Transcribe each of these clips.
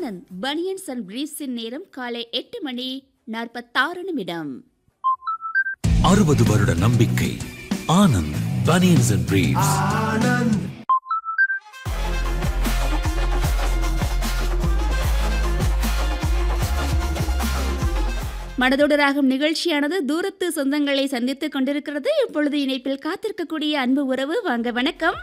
Anand banians and பிரீஸின் நேரம் காலை எட்டு மணி நாற்பத்தாறு நிமிடம் அறுபது வருட நம்பிக்கை ஆனந்த் பனியன்ஸ் அண்ட் பிரீவ்ஸ் மனதோடு ராகம் நிகழ்ச்சியானது தூரத்து சொந்தங்களை சந்தித்துக் கொண்டிருக்கிறது இப்பொழுது இணைப்பில் காத்திருக்கக்கூடிய அன்பு உறவு வாங்க வணக்கம்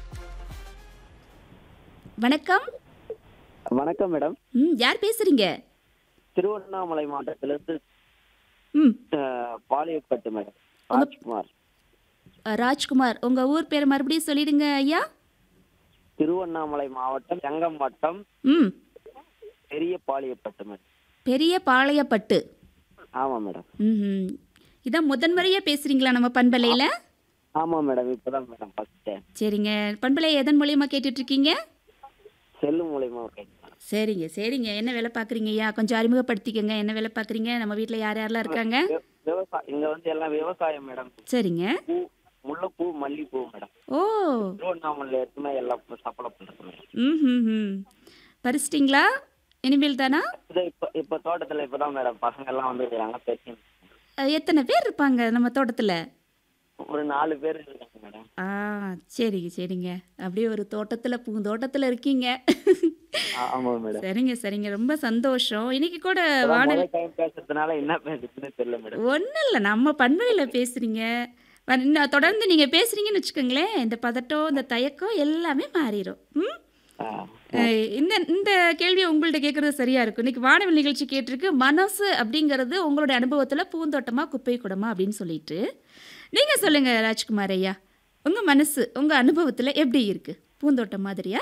வணக்கம் வணக்கம் மேடம் ம் யார் பேசுறீங்க திருவண்ணாமலை மாவட்டத்திலிருந்து ம் அஹ், பாளையப்பட்டு மேடம் ராஜ்குமார் அஹ், ராஜ்குமார் உங்க ஊர் பேர் மறுபடியும் சொல்லிடுங்க ஐயா திருவண்ணாமலை மாவட்டம் செங்கம் வட்டம் ம் பெரிய பாளையப்பட்டு மேடம் பெரிய பாளையப்பட்டு ஆமா மேடம் ம் இதான் முதன்முறையாக பேசுறீங்களா நம்ம பண்பலையில் ஆமா மேடம் இப்பதான் மேடம் ஃபர்ஸ்ட் டைம் சரிங்க பண்பலை எதன் மூலியமாக கேட்டுட்டு இருக்கீங்க செல்லு மூலியமா கேட்டேன் மேடம் சரிங்க சரிங்க என்ன வேலை பார்க்குறீங்க ஐயா கொஞ்சம் அறிமுகப்படுத்திக்கங்க என்ன வேலை பார்க்குறீங்க நம்ம வீட்டில் யார் யாரெல்லாம் இருக்காங்க விவ- விவசாயம் இங்க வந்து எல்லாம் விவசாயம் மேடம் சரிங்க பூ முல்லைப்பூ மல்லிப்பூ மேடம் ஓ திருவண்ணாமலையில இருக்குமே எல்லாம் சப்ளை பண்றது மேடம் ம் ம் ம் பறிச்சிட்டிங்களா இனிமேல் தானா இது இப்ப இப்ப தோட்டத்துல இப்பதான் மேடம் பசங்க எல்லாம் வந்துருக்காங்க பேசி அஹ், எத்தனை பேர் இருப்பாங்க நம்ம தோட்டத்தில் ஒரு நாலு பேர் இருக்காங்க மேடம் ஆ சரிங்க சரிங்க அப்படியே ஒரு தோட்டத்தில் பூந்தோட்டத்தில் இருக்கீங்க ஆ- ஆமா மேடம் சரிங்க சரிங்க ரொம்ப சந்தோஷம் இன்னைக்கு கூட வானல் முதல் டைம் பேசுறதுனால என்ன பேசுறதுன்னு தெரியல மேடம் ஒன்றும் இல்லை நம்ம பண்பலையில் பேசுகிறீங்க தொடர்ந்து நீங்கள் பேசுகிறீங்கன்னு வச்சுக்கோங்களேன் இந்த பதட்டம் இந்த தயக்கம் எல்லாமே மாறிடும் ம் ஆ. அஹ் இந்த இந்த கேள்வியை உங்கள்ட்ட கேட்குறது சரியாக இருக்கும் இன்னைக்கு வானவில் நிகழ்ச்சி கேட்டிருக்கு மனசு அப்படிங்கிறது உங்களுடைய அனுபவத்தில் பூந்தோட்டமா குப்பை குடமா அப்படின்னு சொல்லிட்டு நீங்கள் சொல்லுங்கள் ராஜ்குமார் ஐயா உங்கள் மனசு உங்கள் அனுபவத்தில் எப்படி இருக்குது பூந்தோட்டம் மாதிரியா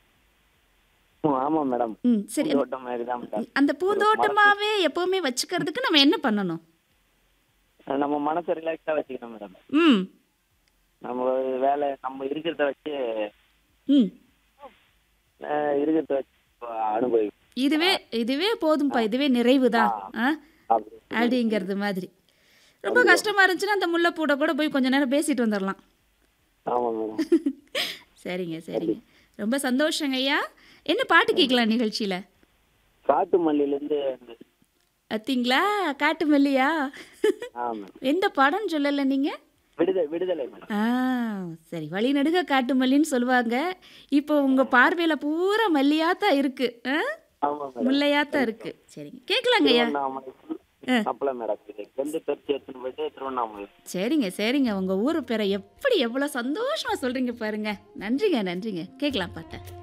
ம், ஆமா மேடம் ம் சரி தோட்டம் மாதிரி தான் மேடம் அந்த பூந்தோட்டமாகவே எப்போவுமே வச்சுக்கிறதுக்கு நம்ம என்ன பண்ணணும் நம்ம மனசை ரிலாக்ஸா வச்சுக்கணும் மேடம் ம் நம்ம வேலை நம்ம இருக்கிறத வச்சு ம் அஹ், இருக்கிறத வச்சு அனுபவி இதுவே இதுவே போதும்ப்பா இதுவே நிறைவு தான் ஆ அப்படி அப்படிங்கிறது மாதிரி ரொம்ப கஷ்டமாக இருந்துச்சுன்னா அந்த முல்லைப்பூட கூட போய் கொஞ்ச நேரம் பேசிட்டு வந்துடலாம் ஆமா மேடம் சரிங்க சரிங்க ரொம்ப சந்தோஷங்க ஐயா என்ன பாட்டு கேட்கலாம் நிகழ்ச்சியில் காட்டு மல்லியில இருந்து அத்திங்களா காட்டு மல்லியா ஆமா எந்த படம்னு சொல்லலை நீங்கள் விடுதலை விடுதலை மேடம் ஆ சரி வழி நடுக காட்டு மல்லின்னு சொல்லுவாங்க இப்போ உங்கள் பார்வையில் பூரா மல்லியாத்தான் இருக்கு ஆ ஆமா மேடம் முல்லையாத்தான் இருக்கு சரிங்க கேட்கலாங்க ஐயா திருவண்ணாமலை அப்பல மேடம் இது எந்த பெருச்சு எடுத்துன்னு போயிட்டு திருவண்ணாமலை சரிங்க சரிங்க உங்கள் ஊர் பேரை எப்படி எவ்வளோ சந்தோஷமாக சொல்கிறீங்க பாருங்க நன்றிங்க நன்றிங்க கேட்கலாம் பாட்டேன்